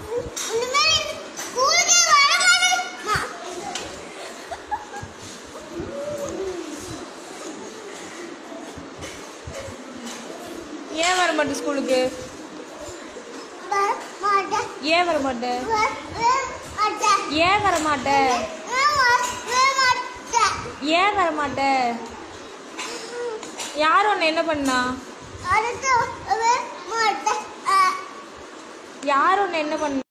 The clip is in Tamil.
இனிமேல் ஸ்கூலுக்கே வர மாட்டேன் ஏன் வர மாட்டே ஸ்கூலுக்கு வர மாட்டேன் ஏன் வர மாட்டே வர மாட்டேன் ஏன் வர மாட்டே வர மாட்டேன் ஏன் வர மாட்டே யார் உன்னை என்ன பண்ணா அடுத்து வர மாட்டேன் யார் உன்னை என்ன பண்ணா